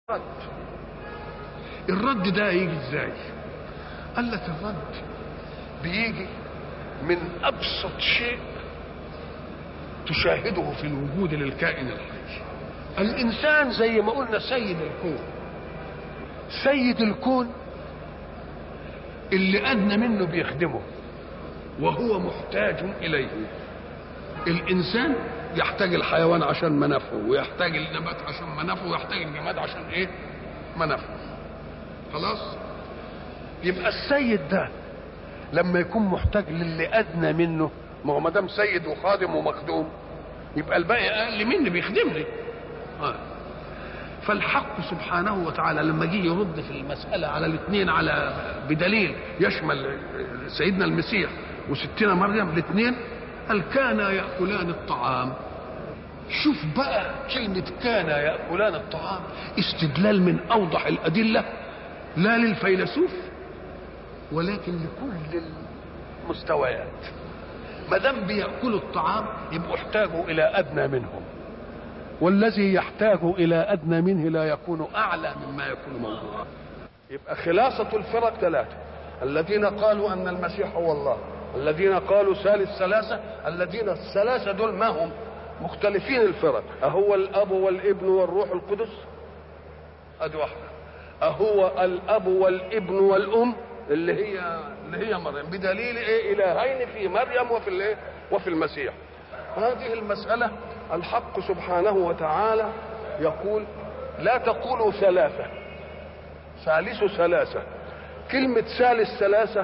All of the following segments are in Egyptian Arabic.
رد الرد ده يجي ازاي قال لك الرد بيجي من ابسط شيء تشاهده في الوجود للكائن الحي الانسان زي ما قلنا سيد الكون سيد الكون اللي ادنى منه بيخدمه وهو محتاج اليه الانسان يحتاج الحيوان عشان منافعه ويحتاج النبات عشان منافعه ويحتاج الجماد عشان ايه منافعه خلاص يبقى السيد ده لما يكون محتاج للي ادنى منه ما هو ما دام سيد وخادم ومخدوم يبقى الباقي اقل مني بيخدمني آه. فالحق سبحانه وتعالى لما جه يرد في المسألة على الاثنين على بدليل يشمل سيدنا المسيح وستنا مريم الاثنين قال كانا يأكلان الطعام شوف بقى كلمة كان يأكلان الطعام استدلال من أوضح الأدلة لا للفيلسوف ولكن لكل المستويات ما دام بيأكلوا الطعام يبقوا احتاجوا إلى أدنى منهم والذي يحتاج إلى أدنى منه لا يكون أعلى مما يكون موجودا يبقى خلاصة الفرق ثلاثة الذين قالوا أن المسيح هو الله الذين قالوا ثالث ثلاثة الذين الثلاثة دول ما هم مختلفين الفرق أهو الأب والابن والروح القدس أدي واحدة أهو الأب والابن والأم اللي هي اللي هي مريم بدليل إيه إلهين في مريم وفي الإيه وفي المسيح هذه المسألة الحق سبحانه وتعالى يقول لا تقولوا ثلاثة ثالث ثلاثة كلمة ثالث ثلاثة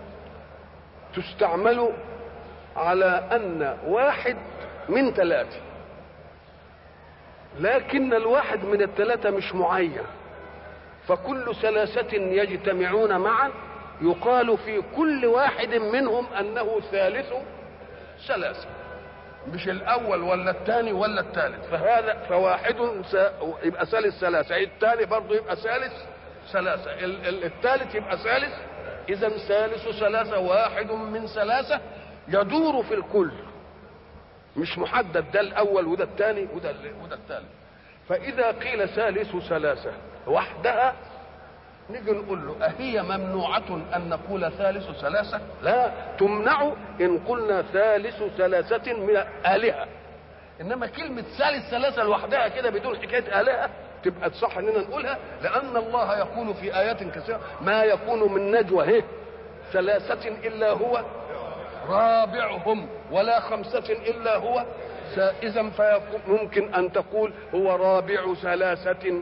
تستعمل على أن واحد من ثلاثة لكن الواحد من الثلاثة مش معين فكل ثلاثة يجتمعون معا يقال في كل واحد منهم أنه ثالث ثلاثة مش الأول ولا الثاني ولا الثالث فهذا فواحد يبقى ثالث ثلاثة الثاني برضه يبقى ثالث ثلاثة الثالث يبقى ثالث إذا ثالث ثلاثة واحد من ثلاثة يدور في الكل مش محدد ده الأول وده الثاني وده وده الثالث فإذا قيل ثالث ثلاثة وحدها نيجي نقول له أهي ممنوعة أن نقول ثالث ثلاثة؟ لا تمنع إن قلنا ثالث ثلاثة من آلهة إنما كلمة ثالث ثلاثة لوحدها كده بدون حكاية آلهة تبقى تصح اننا نقولها لان الله يقول في ايات كثيره ما يكون من نجوى هي ثلاثه الا هو رابعهم ولا خمسه الا هو اذا ممكن ان تقول هو رابع ثلاثه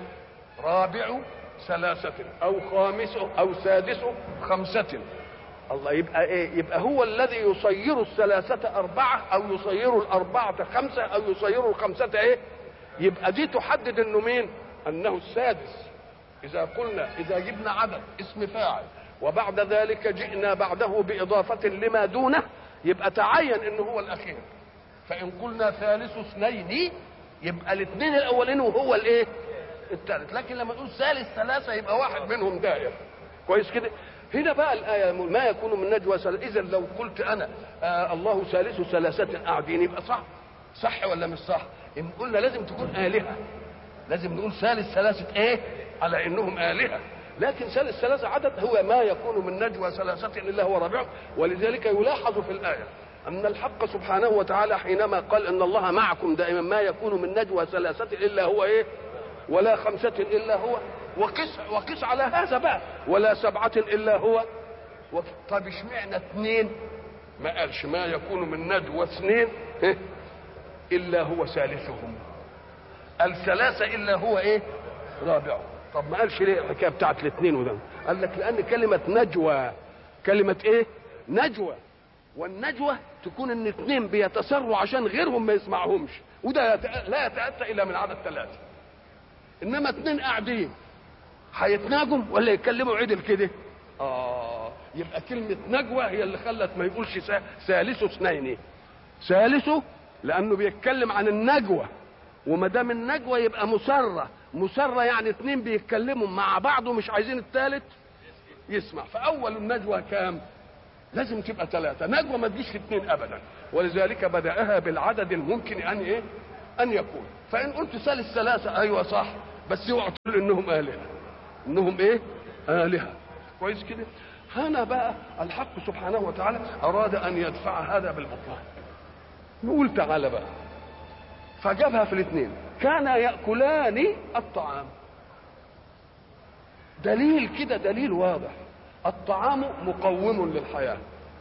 رابع ثلاثه او خامس او سادس خمسه الله يبقى ايه يبقى هو الذي يصير الثلاثه اربعه او يصير الاربعه خمسه او يصير الخمسه ايه يبقى دي تحدد انه مين انه السادس اذا قلنا اذا جبنا عدد اسم فاعل وبعد ذلك جئنا بعده باضافه لما دونه يبقى تعين انه هو الاخير فان قلنا ثالث اثنين يبقى الاثنين الاولين وهو الايه الثالث لكن لما نقول ثالث ثلاثه يبقى واحد منهم دائر كويس كده هنا بقى الآية ما يكون من نجوى إذا لو قلت أنا آه الله ثالث ثلاثة قاعدين يبقى صح صح ولا مش صح؟ إن قلنا لازم تكون آلهة لازم نقول ثالث ثلاثة إيه على إنهم آلهة لكن ثالث ثلاثة عدد هو ما يكون من نجوى ثلاثة إلا هو رابعهم ولذلك يلاحظ في الآية أن الحق سبحانه وتعالى حينما قال إن الله معكم دائما ما يكون من نجوى ثلاثة إلا هو إيه ولا خمسة إلا هو وقس وقس على هذا بقى ولا سبعة إلا هو طب اشمعنى اثنين ما قالش ما يكون من نجوى اثنين إيه؟ الا هو ثالثهم الثلاثه الا هو ايه رابعهم طب ما قالش ليه الحكايه بتاعت الاثنين وده قال لك لان كلمه نجوى كلمه ايه نجوى والنجوى تكون ان اثنين بيتسروا عشان غيرهم ما يسمعهمش وده لا يتاتى الا من عدد ثلاثه انما اثنين قاعدين هيتناجم ولا يتكلموا عدل كده اه يبقى كلمه نجوى هي اللي خلت ما يقولش ثالث اثنين ثالثه لانه بيتكلم عن النجوى وما دام النجوى يبقى مسره مسره يعني اتنين بيتكلموا مع بعض ومش عايزين الثالث يسمع فاول النجوى كام لازم تبقى ثلاثه نجوى ما تجيش في اثنين ابدا ولذلك بداها بالعدد الممكن ان ايه ان يكون فان قلت ثالث ثلاثه ايوه صح بس اوعى انهم الهه انهم ايه الهه كويس كده هنا بقى الحق سبحانه وتعالى اراد ان يدفع هذا بالبطلان نقول تعالى بقى فجابها في الاثنين كان ياكلان الطعام دليل كده دليل واضح الطعام مقوم للحياه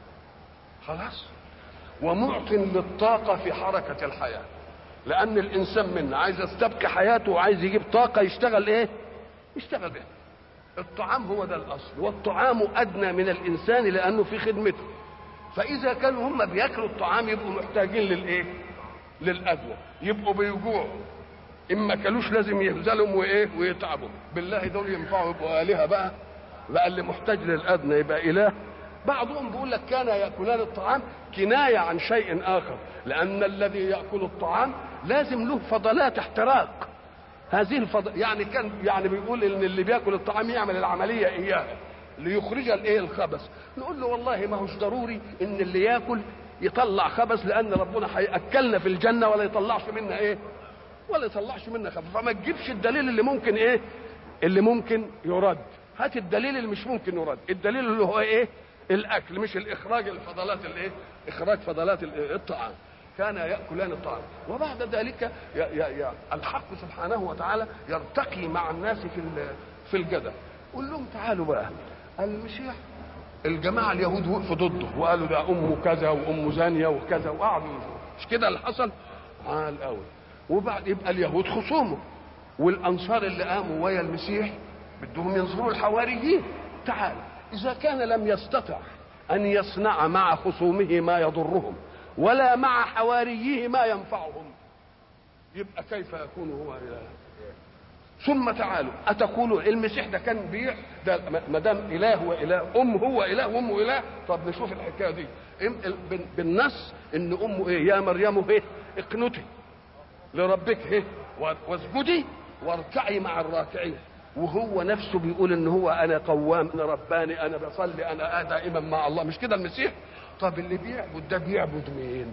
خلاص ومعط للطاقه في حركه الحياه لان الانسان منا عايز يستبقي حياته وعايز يجيب طاقه يشتغل ايه يشتغل بها الطعام هو ده الاصل والطعام ادنى من الانسان لانه في خدمته فاذا كانوا هم بياكلوا الطعام يبقوا محتاجين للايه للادوى يبقوا بيجوعوا اما كلوش لازم يهزلهم وايه ويتعبوا بالله دول ينفعوا يبقوا الهه بقى بقى اللي محتاج للادنى يبقى اله بعضهم بيقول لك كان ياكلان الطعام كنايه عن شيء اخر لان الذي ياكل الطعام لازم له فضلات احتراق هذه الفضل يعني كان يعني بيقول ان اللي بياكل الطعام يعمل العمليه اياها ليخرج الايه الخبث نقول له والله ما هوش ضروري ان اللي ياكل يطلع خبث لان ربنا هياكلنا في الجنه ولا يطلعش منا ايه ولا يطلعش منا خبث فما تجيبش الدليل اللي ممكن ايه اللي ممكن يرد هات الدليل اللي مش ممكن يرد الدليل اللي هو ايه الاكل مش الاخراج الفضلات الايه اخراج فضلات الطعام كان ياكلان الطعام وبعد ذلك ي ي ي الحق سبحانه وتعالى يرتقي مع الناس في في الجدل قول لهم تعالوا بقى المسيح الجماعه اليهود وقفوا ضده وقالوا ده امه كذا وامه زانيه وكذا وقعدوا مش كده اللي حصل عال قوي وبعد يبقى اليهود خصومه والانصار اللي قاموا ويا المسيح بدهم ينصروا الحواريين تعال اذا كان لم يستطع ان يصنع مع خصومه ما يضرهم ولا مع حواريه ما ينفعهم يبقى كيف يكون هو اله ثم تعالوا اتقولوا المسيح ده كان بيع ده ما دام اله واله ام هو اله وامه اله طب نشوف الحكايه دي بالنص ان امه ايه يا مريم ايه اقنتي لربك ايه واسجدي واركعي مع الراكعين وهو نفسه بيقول ان هو انا قوام انا رباني انا بصلي انا دائما مع الله مش كده المسيح طب اللي بيعبد ده بيعبد مين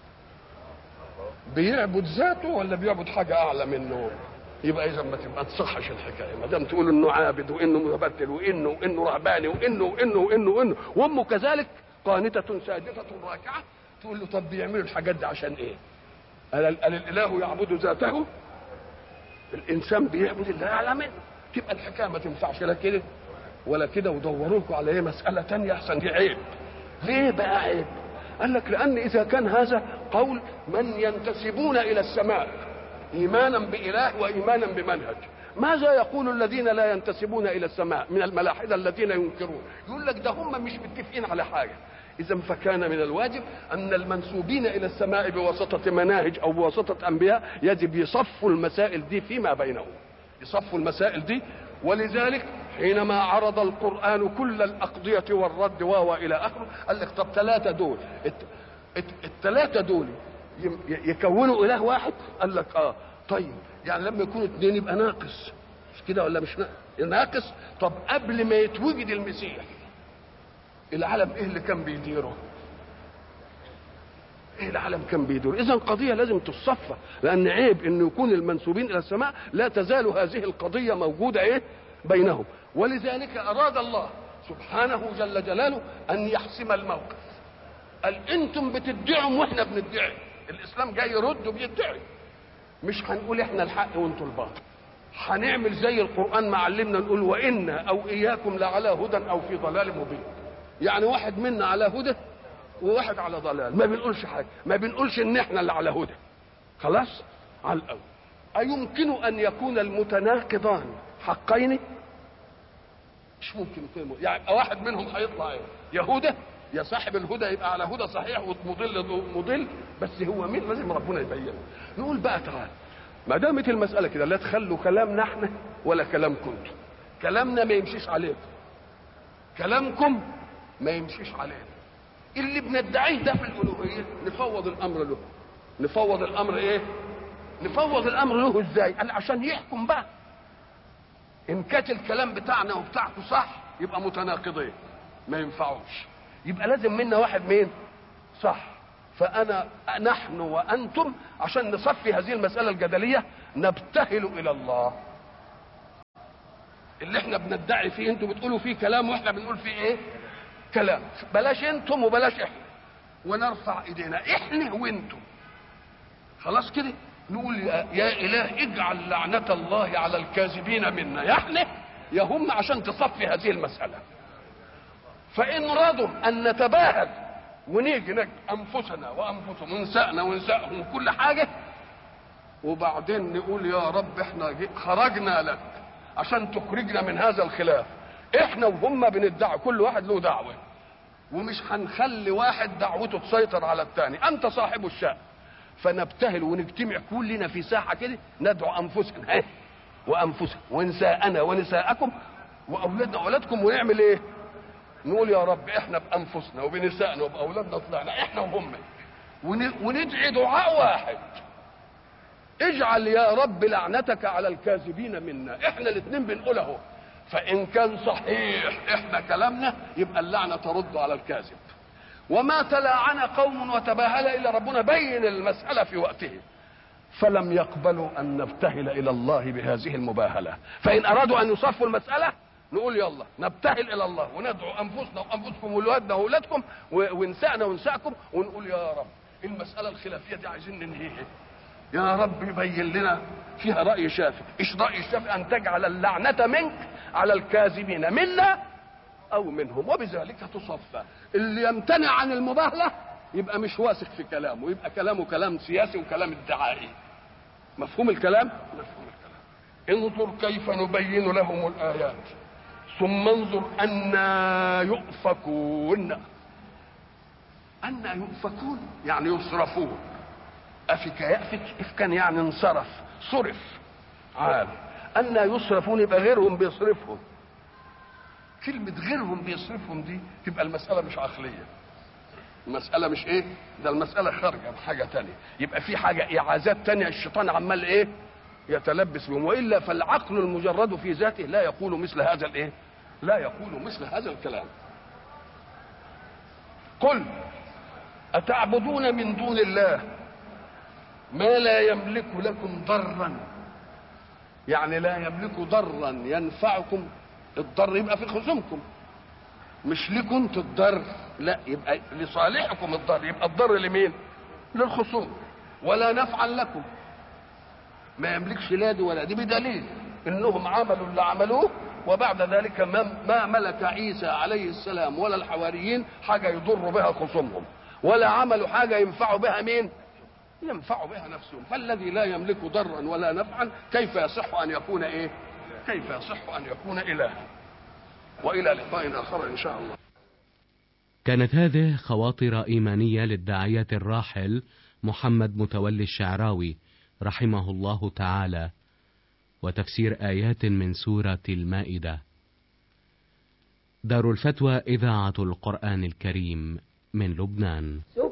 بيعبد ذاته ولا بيعبد حاجه اعلى منه يبقى اذا ما تبقى تصحش الحكايه ما دام تقول انه عابد وانه متبتل وانه وانه رهباني وانه وانه وانه وانه وامه كذلك قانتة ساجدة راكعة تقول له طب بيعملوا الحاجات دي عشان ايه؟ قال الاله يعبد ذاته الانسان بيعبد الله اعلى منه تبقى الحكايه ما تنفعش لا كده ولا كده ودوروا لكم على ايه مساله ثانيه احسن دي عيب ليه بقى عيب قال لك لان اذا كان هذا قول من ينتسبون الى السماء ايمانا باله وايمانا بمنهج ماذا يقول الذين لا ينتسبون الى السماء من الملاحده الذين ينكرون يقول لك ده هم مش متفقين على حاجه اذا فكان من الواجب ان المنسوبين الى السماء بواسطه مناهج او بواسطه انبياء يجب يصفوا المسائل دي فيما بينهم يصفوا المسائل دي ولذلك حينما عرض القرآن كل الأقضية والرد وهو إلى آخره قال لك طب ثلاثة دول الثلاثة دول يكونوا إله واحد قال لك آه طيب يعني لما يكونوا اثنين يبقى ناقص مش كده ولا مش ناقص طب قبل ما يتوجد المسيح العالم ايه اللي كان بيديره ايه العالم كان بيدور اذا قضيه لازم تصفى لان عيب انه يكون المنسوبين الى السماء لا تزال هذه القضيه موجوده ايه بينهم ولذلك اراد الله سبحانه جل جلاله ان يحسم الموقف قال انتم بتدعوا واحنا بندعي الاسلام جاي يرد وبيدعي مش هنقول احنا الحق وانتم الباطل هنعمل زي القران ما علمنا نقول وانا او اياكم لعلى هدى او في ضلال مبين يعني واحد منا على هدى وواحد على ضلال ما بنقولش حاجه ما بنقولش ان احنا اللي على هدى خلاص على الاول ايمكن ان يكون المتناقضان حقين مش ممكن يكون يعني واحد منهم هيطلع ايه يهوده يا صاحب الهدى يبقى على هدى صحيح ومضل مضل بس هو مين لازم ربنا يبينه نقول بقى تعال ما دامت المساله كده لا تخلوا كلامنا احنا ولا كلامكم كلامنا ما يمشيش عليكم كلامكم ما يمشيش علينا اللي بندعيه ده في الالوهيه نفوض الامر له نفوض الامر ايه نفوض الامر له ازاي قال عشان يحكم بقى ان كانت الكلام بتاعنا وبتاعته صح يبقى متناقضين ما ينفعوش يبقى لازم منا واحد مين صح فانا نحن وانتم عشان نصفي هذه المساله الجدليه نبتهل الى الله اللي احنا بندعي فيه انتوا بتقولوا فيه كلام واحنا بنقول فيه ايه كلام بلاش انتم وبلاش احنا ونرفع ايدينا احنا وانتم خلاص كده نقول يا, يا اله اجعل لعنه الله على الكاذبين منا يا احنا يا هم عشان تصفي هذه المساله فان رضوا ان نتباهل ونيجي نجد انفسنا وانفسهم ونسائنا ونسائهم وكل حاجه وبعدين نقول يا رب احنا خرجنا لك عشان تخرجنا من هذا الخلاف احنا وهم بندعي كل واحد له دعوه ومش هنخلي واحد دعوته تسيطر على الثاني انت صاحب الشأن فنبتهل ونجتمع كلنا في ساحه كده ندعو انفسنا ها وانفسنا ونساءنا ونساءكم واولادنا واولادكم ونعمل ايه؟ نقول يا رب احنا بانفسنا وبنسائنا وباولادنا طلعنا احنا وهم وندعي دعاء واحد اجعل يا رب لعنتك على الكاذبين منا احنا الاثنين بنقول اهو فان كان صحيح احنا كلامنا يبقى اللعنه ترد على الكاذب وما تلاعن قوم وتباهل الا ربنا بين المساله في وقته فلم يقبلوا ان نبتهل الى الله بهذه المباهله فان ارادوا ان يصفوا المساله نقول يلا نبتهل الى الله وندعو انفسنا وانفسكم واولادنا واولادكم ونسائنا ونسائكم ونقول يا رب المساله الخلافيه دي عايزين ننهيها يا رب يبين لنا فيها راي شافي ايش راي الشافي ان تجعل اللعنه منك على الكاذبين منا او منهم وبذلك تصفى اللي يمتنع عن المباهله يبقى مش واثق في كلامه يبقى كلامه كلام سياسي وكلام ادعائي مفهوم الكلام مفهوم الكلام انظر كيف نبين لهم الايات ثم انظر أنا يؤفكون أنا يؤفكون يعني يصرفون أفك يأفك إفكا يعني انصرف صرف عال أنا يصرفون يبقى غيرهم بيصرفهم كلمة غيرهم بيصرفهم دي تبقى المسألة مش عقلية المسألة مش ايه ده المسألة خارجة بحاجة تانية يبقى في حاجة إعازات تانية الشيطان عمال ايه يتلبس بهم وإلا فالعقل المجرد في ذاته لا يقول مثل هذا الايه لا يقول مثل هذا الكلام قل أتعبدون من دون الله ما لا يملك لكم ضرا يعني لا يملك ضرا ينفعكم الضر يبقى في خصومكم مش لكم انتوا الضر لا يبقى لصالحكم الضر يبقى الضر لمين للخصوم ولا نفعا لكم ما يملكش لا دي ولا دي بدليل انهم عملوا اللي عملوه وبعد ذلك ما, ما ملك عيسى عليه السلام ولا الحواريين حاجه يضر بها خصومهم ولا عملوا حاجه ينفعوا بها مين ينفعوا بها نفسهم فالذي لا يملك ضرا ولا نفعا كيف يصح ان يكون ايه كيف يصح ان يكون الها والى لقاء اخر ان شاء الله كانت هذه خواطر ايمانيه للداعيه الراحل محمد متولي الشعراوي رحمه الله تعالى وتفسير ايات من سوره المائده دار الفتوى اذاعه القران الكريم من لبنان